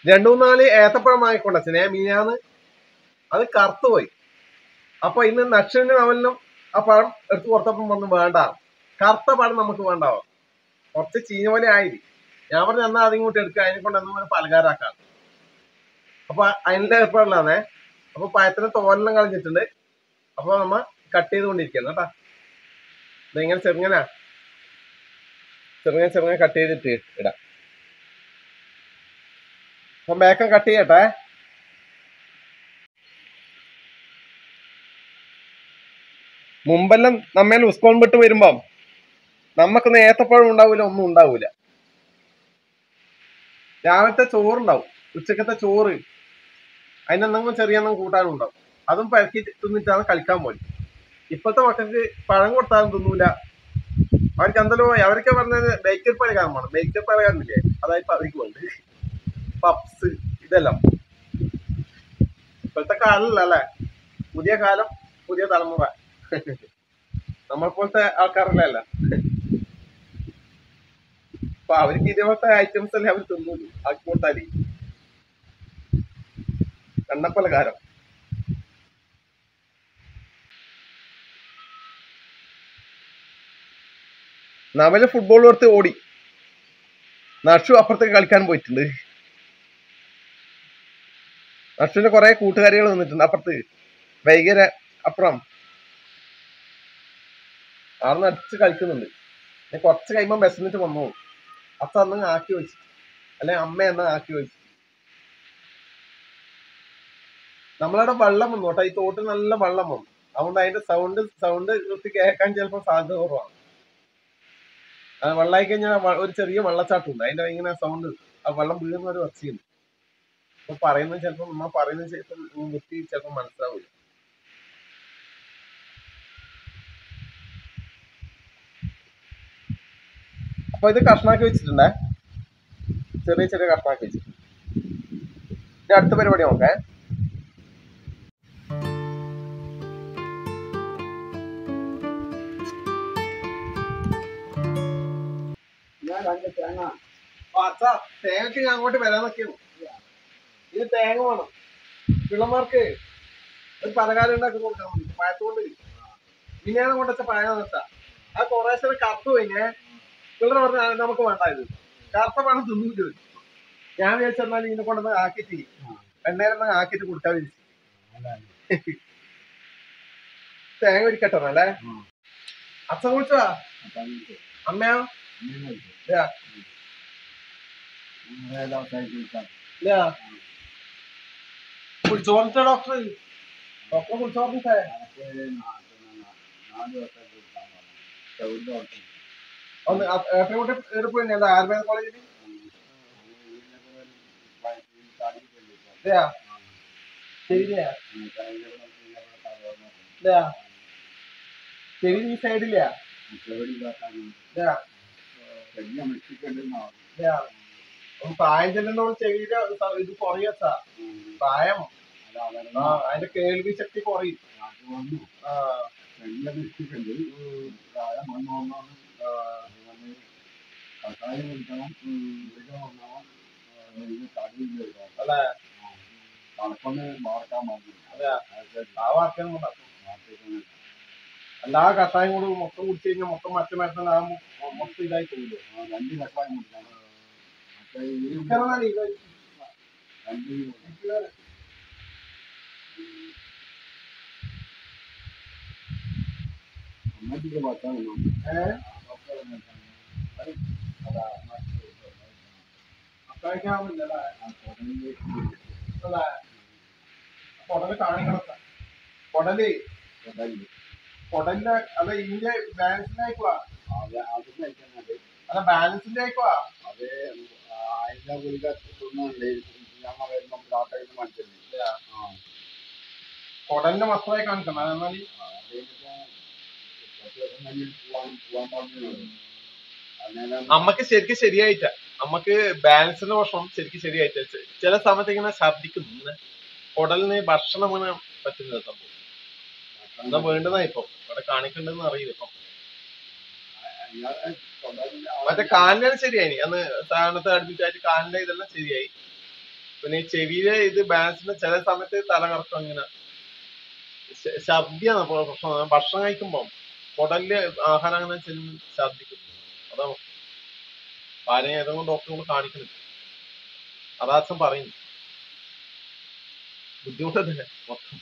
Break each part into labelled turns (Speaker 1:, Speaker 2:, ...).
Speaker 1: രണ്ടു മൂന്നാല് ഏത്തപ്പഴം വാങ്ങിക്കൊണ്ടേ മീനാന്ന് അത് കറുത്തു പോയി അപ്പൊ ഇന്ന് നക്ഷന്റെ നവലിനും ആ പഴം എടുത്ത് കൊടുത്തപ്പം വന്ന് വേണ്ട കറുത്ത പഴം നമുക്ക് വേണ്ടാവോ കുറച്ച് ചീഞ്ഞ പോലെ ആയി ഞാൻ പറഞ്ഞു എന്നാ അതും കൂട്ടി എടുക്കുക അതിനെ കൊണ്ട് എന്നാൽ പലകാരാക്കാം അപ്പൊ അതിന്റെ ഏർപ്പാടിലാണേ അപ്പൊ പഴത്തിന് തോലെല്ലാം കളഞ്ഞിട്ടുണ്ട് അപ്പൊ നമ്മ കട്ട് ചെയ്തുകൊണ്ടിരിക്കണം കേട്ടാ ഇതെങ്ങനെ ചെറുങ്ങനാ ചെറുങ്ങനെ ചെറുങ്ങനെ കട്ട് ചെയ്തിട്ട് ഇടാം അപ്പൊ ബേക്കം കട്ട് ചെയ്യട്ടെ മുമ്പെല്ലാം നമ്മേൽ ഉസ്കോൺ വിട്ട് വരുമ്പം നമുക്കൊന്നും ഏത്തപ്പഴം ഉണ്ടാവൂല ഒന്നും ഉണ്ടാവൂല രാവിലത്തെ ചോറുണ്ടാവും ഉച്ചക്കത്തെ ചോറ് അതിനെന്തെങ്കിലും ചെറിയ എന്തെങ്കിലും കൂട്ടാനും ഉണ്ടാവും അതും പരക്കി തിന്നിട്ടാണ് കളിക്കാൻ പോയി ഇപ്പോഴത്തെ മക്കൾക്ക് പഴം കൊടുത്താലും തിന്നൂല അവർക്ക് എന്തല്ലോ അവരൊക്കെ പറഞ്ഞത് ബേക്കറി പലകാരം വേണം ബേക്കറി പലകാരമില്ലേ അതായത് അവർക്ക് വേണ്ട പപ്സ് ഇതെല്ലാം ഇപ്പോഴത്തെ കാലമല്ല അല്ലേ പുതിയ കാലം പുതിയ തലമുറ നമ്മളെ പോലത്തെ ആൾക്കാരല്ലേ അല്ല അപ്പൊ അവർക്ക് ഇതേപോലത്തെ ഐറ്റംസ് അല്ലേ അവർ തിന്നൂലു ആക്കി കൊടുത്താല് എണ്ണപ്പലകാരം നവല് ഫുട്ബോൾ കൊടുത്ത് ഓടി നഷു അപ്പുറത്തേക്ക് കളിക്കാൻ പോയിട്ടുണ്ട് നഷുവിന്റെ കുറെ കൂട്ടുകാരികൾ വന്നിട്ടുണ്ട് അപ്പുറത്ത് വൈകര അപ്പുറം ആർന്ന് അടിച്ച് കളിക്കുന്നുണ്ട് ഞാൻ കുറച്ച് കഴിയുമ്പോൾ വിശന്നിട്ട് വന്നോളൂ അച്ഛൻ അന്ന് ആക്കി വെച്ചു അല്ലെ അമ്മ എന്നാ ആക്കി വെച്ചു നമ്മളവിടെ വെള്ളം വന്നു കേട്ടോ ഈ തോട്ടിൽ നല്ല വെള്ളം വന്നു അതുകൊണ്ട് അതിന്റെ സൗണ്ട് സൗണ്ട് കൃത്യ കേൾക്കാൻ ചിലപ്പോൾ സാധ്യത കുറവാണ് അത് വെള്ളമായി കഴിഞ്ഞാൽ വ- ഒരു ചെറിയ വെള്ളച്ചാട്ടം ഉണ്ട് അതിന്റെ ഇങ്ങനെ സൗണ്ട് ആ വെള്ളം വീഴുന്ന ഒരു ഒച്ചയുണ്ട് അപ്പൊ പറയുന്നത് ചിലപ്പോൾ നമ്മ പറയുന്നത് ചിലപ്പോൾ വൃത്തി ചിലപ്പോൾ മനസ്സിലാവില്ല അപ്പൊ ഇത് കഷ്ണാക്കി വെച്ചിട്ടുണ്ടേ ചെറിയ ചെറിയ കഷ്ണാക്കി വെച്ചിട്ടുണ്ട് ഇനി അടുത്ത പരിപാടി നോക്കേ
Speaker 2: ഞാൻ രണ്ട് തേങ്ങ
Speaker 1: അച്ഛാ തേങ്ങക്ക് ഞാൻ അങ്ങോട്ട് വരാൻ നോക്കിയാണ് ഇത് തേങ്ങ വേണം പിള്ളമാർക്ക് ഒരു പലകാരം ഉണ്ടാക്കി കൊടുക്കാൻ വേണ്ടി പഴത്തോണ്ട് മിനിയാണ് കൊണ്ടുവച്ച പഴം വെച്ചാ ആ കുറേശ്ശെ കറുത്ത് പോയിനെ പിള്ളേർ പറഞ്ഞ "ആ, നമുക്ക് വേണ്ട ഇത് കറുത്ത പഴം തിന്നൂല്ലോ ഞാൻ വിചാരിച്ചെന്നാൽ ഇതിനെ കൊണ്ടുവന്ന് ആക്കിയിട്ട് എണ്ണയിലൊന്നും ആക്കിയിട്ട് കൊടുക്കാൻ വിചാരിച്ചു തേങ്ങ ഒരിക്കട്ടോ അല്ലേ അച്ഛൻ കുളിച്ചാ അമ്മയോ ഇല്ല. ഇല്ല കുളിച്ചോറിട്ട ഡോക്ടർ ഡോക്ടറെ കുളിച്ചോറിട്ടേ ഒന്ന് എത്ര കൂട്ടി എടുപ്പ് തന്നെയല്ല ആയുർവേദ കോളേജിൽ ഇല്ല ശരിയാ ഇല്ല ശരി ഈ സൈഡില്ല ഇല്ല ഇല്ല ഒന്ന് പ്രായം ചെല്ലുന്നതോട് ചെവിയുടെ സ- ഇത് കുറയച്ചാ പ്രായം ആ അതിന്റെ കേൾവി ശക്തി കുറയും ആ അല്ലെ അതെ ആ വാർത്തയാണ് എല്ലാ കഷായം കൂടി മൊത്തം കുടിച്ചു കഴിഞ്ഞാൽ മൊത്തം മറ്റു മരുന്ന് ആ മൊ- മൊത്തം ഇതായി പോകില്ലേ ഇരിക്കണം ഇത് ഏഹ് അത്രയ്ക്കാവുന്നില്ലല്ലേ അല്ലേ കൊടല് കാണിക്കണം കൊടല് കൊടലിന്റെ അല്ല ഇതിന്റെ ബാലൻസിന്റെ ആയിക്കുവാ അല്ല ബാലൻസിന്റെ ആയിക്കുവാ കൊടലിന്റെ മസ്തായി കാണിക്കണം അതെന്നാൽ അമ്മക്ക് ശരിക്കും ശരിയായിട്ട അമ്മക്ക് ബാലൻസിന്റെ പ്രശ്നം ശരിക്കും ശരിയായിട്ട ചെ- ചില സമയത്ത് ഇങ്ങനെ ഛർദിക്കുന്നു ഇങ്ങനെ കുടലിന് ഭക്ഷണം ഇങ്ങനെ പറ്റുന്നില്ല സംഭവം എന്താ വേണ്ടതാ ഇപ്പൊ ഇവിടെ കാണിക്കണ്ടെന്ന് അറിയില്ല ഇപ്പൊ മറ്റേ കാലിനാണ് ശരിയായി അന്ന് സ്ഥാനത്ത് അഡ്മിറ്റ് ആയിട്ട് കാലിന്റെ ഇതെല്ലാം ശരിയായി പിന്നെ ഈ ചെവിയിലെ ഇത് ബാലൻസിന് ചില സമയത്ത് തല കറക്കം ഇങ്ങനെ ശ- ഛർദിയാണ് ഇപ്പൊ പ്രശ്നം ഭക്ഷണം കഴിക്കുമ്പോ കുടലില് ആഹാരം അങ്ങനെ ചെല്ലുമ്പോൾ ഛർദിക്കും അതാ ആരെയും ഏതെങ്കിലും ഡോക്ടറിനോട് കാണിക്കുന്നില്ല അതാ അച്ഛൻ പറയുന്നു ബുദ്ധിമുട്ടല്ലേ മൊത്തം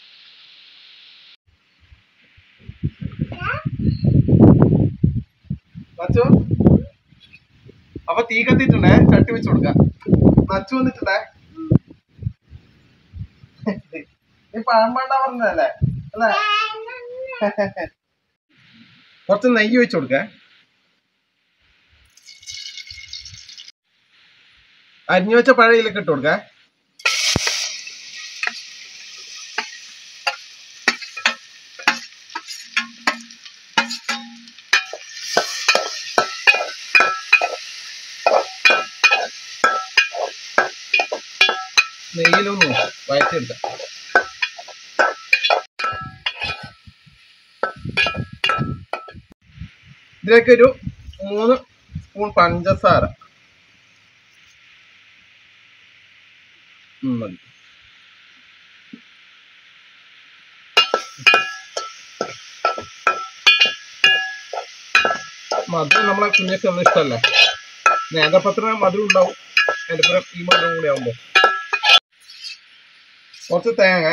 Speaker 1: നച്ചു അപ്പൊ തീ കത്തിയിട്ടുണ്ടേ ചട്ടി വെച്ച് കൊടുക്ക നച്ചു വന്നിട്ടുണ്ടേ നീ പഴം വേണ്ട പറഞ്ഞതല്ലേ അല്ലേ കുറച്ച് നെയ്യ് വെച്ച് കൊടുക്ക അരിഞ്ഞു വെച്ച പഴം ഇതിലേക്ക് ഇട്ട് കൊടുക്ക നെയ്യിലൊന്ന് വഴറ്റിയെടുക്കാം ഇതിലേക്ക് ഒരു മൂന്ന് സ്പൂൺ പഞ്ചസാര ഉം, മതി മധുരം നമ്മളെ കുഞ്ഞൊക്കെ ഒന്നും ഇഷ്ടമല്ല നേന്ത്രപ്പത്തിന് മധുരം ഉണ്ടാവും അതിന്റെ പുറം ഈ മധുരം കൂടി ആവുമ്പോ കുറച്ച് തേങ്ങ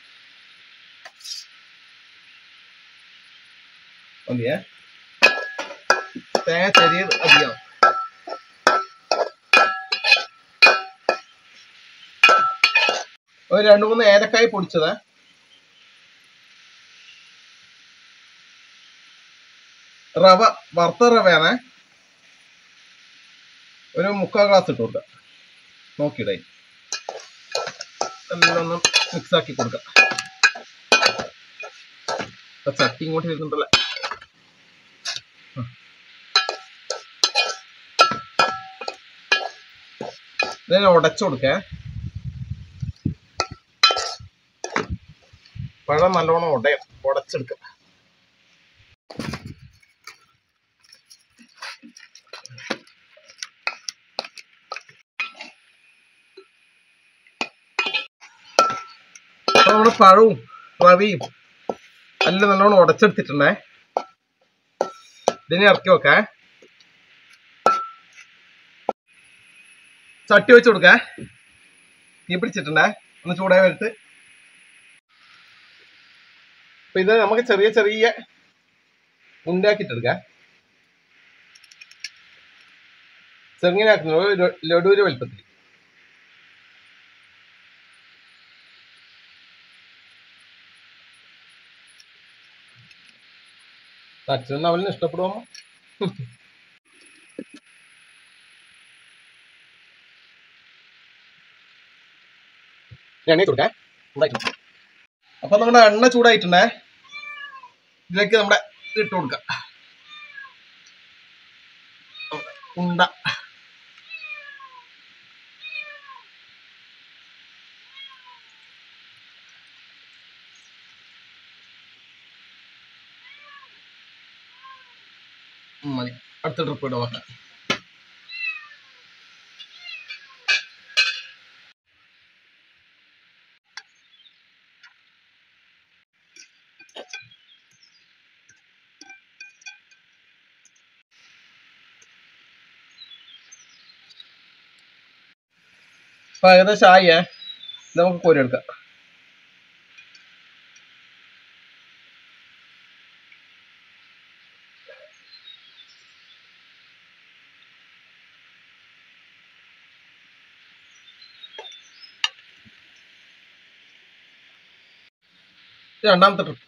Speaker 1: മതിയേ തേങ്ങ ചെറിയ അധികം ഒരു രണ്ട് മൂന്ന് ഏലക്കായ പൊടിച്ചത് റവ വറുത്ത റവയാണ് ഒരു മുക്കാൽ ഗ്ലാസ് ഇട്ട് കൊടുക്കുക നോക്കിയിടേ എല്ലാം ഒന്ന് മിക്സ് ആക്കി കൊടുക്കുക ഇപ്പൊ ചട്ടി ഇങ്ങോട്ട് വരുന്നുണ്ടല്ലേ ഇതിനെ ഉടച്ചു കൊടുക്കേ പഴം നല്ലോണം ഉടയും ഉടച്ചെടുക്കുക അപ്പൊ നമ്മുടെ പഴവും റവിയും എല്ലാം നല്ലോണം ഉടച്ചെടുത്തിട്ടുണ്ടേ ഇതിനെ ഇറക്കി വെക്കേ ചട്ടി വെച്ച് കൊടുക്കേ തീ പിടിച്ചിട്ടുണ്ടേ ഒന്ന് ചൂടായി വരട്ട് അപ്പൊ ഇത് നമുക്ക് ചെറിയ ചെറിയ ഉണ്ടാക്കിട്ടെടുക്കാം ചെറുങ്ങനെ ആക്കുന്നത് ഒരു ല- ലഡുവിന്റെ വലുപ്പത്തിൽ അച്ഛനും അവലിന് ഇഷ്ടപ്പെടുമോ എണ്ണ കൊടുക്കാം ചൂടായിട്ട് അപ്പൊ നമ്മുടെ എണ്ണ ചൂടായിട്ടുണ്ടേ ഇതിലേക്ക് നമ്മുടെ ഇത് ഇട്ട് കൊടുക്കാം ഉണ്ട ഉം, മതി അടുത്ത ട്രിപ്പ് ഇടാം നോക്കാം അപ്പൊ ഏകദേശം ആയേ ഇത് നമുക്ക് കോരിയെടുക്കാം ഇത് രണ്ടാമത്തെ ട്രിപ്പ്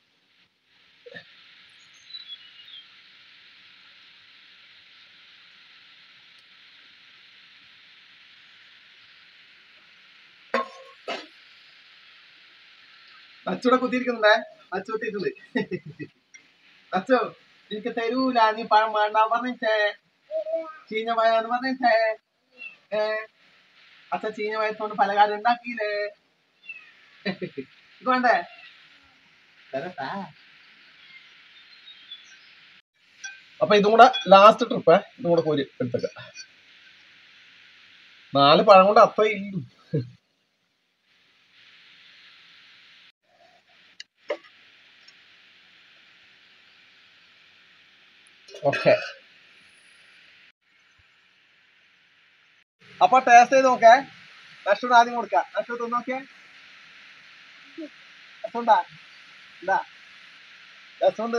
Speaker 1: അച്ചൂടെ കുത്തിയിരിക്കുന്നുണ്ടേ അച്ചു കുത്തിയിട്ടുണ്ട് അച്ചു എനിക്ക് തരൂല നീ പഴം വേണ്ട പറഞ്ഞേ ചീഞ്ഞ പഴം പറഞ്ഞേ ഏ അച്ഛ ചീഞ്ഞ പഴത്തോണ്ട് പലകാരം ഉണ്ടാക്കിയില്ലേ ഇത് വേണ്ടേ തരട്ടാ അപ്പൊ ഇതും കൂടെ ലാസ്റ്റ് ട്രിപ്പ് ഇതും കൂടെ കോരി എടുത്തേക്ക നാല് പഴം കൊണ്ട് അത്ര ഇല്ലു ഓക്കെ അപ്പൊ ടേസ്റ്റ് ചെയ്ത് നോക്കേ നഷ്ടം ആദ്യം കൊടുക്കാം നഷ്ടം തിന്ന് നോക്കിയേ രസമുണ്ടാ എന്താ രസമുണ്ട്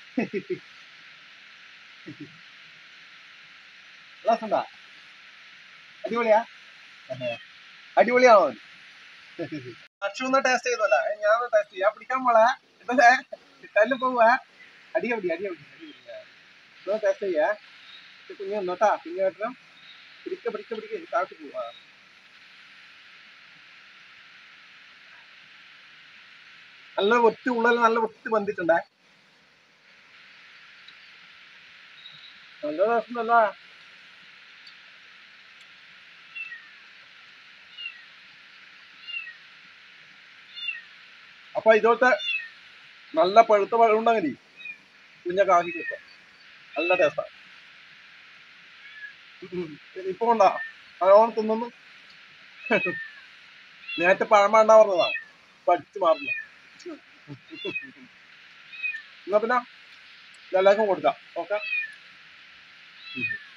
Speaker 1: രസമുണ്ടാ അടിപൊളിയാ അടിപൊളിയാണോ നക്ഷു ടേസ്റ്റ് ചെയ്തല്ല ഞാൻ ടേസ്റ്റ് ചെയ്യാം പിടിക്കാൻ പോളെ ഇതല്ലേ കല്ല് പോവാ അടിയപടി അടിയപടി ടേസ്റ്റ് ചെയ്യാ കുഞ്ഞു നോട്ടാ കുഞ്ഞു കേട്ടോ പിടിക്ക പിടിക്ക പിടിക്ക താഴ്ത്തി പോവാ നല്ല ഒറ്റ ഉള്ളിൽ നല്ല ഒത്തി ബന്ധിട്ടുണ്ടേ നല്ല രസമല്ല അപ്പൊ ഇതുപോലത്തെ നല്ല പഴുത്ത പഴം ഉണ്ടെങ്കിൽ കുഞ്ഞൊക്കെ ആക്കി കിട്ടും നല്ല ടേസ്റ്റാ ഇപ്പൊ കൊണ്ടാ അതോണം തിന്നു നേരത്തെ പഴം വേണ്ട പറഞ്ഞതാ പഠിച്ചു മാറുന്നു എന്നാ പിന്നെ എല്ലാവർക്കും കൊടുക്കാം ഓക്കെ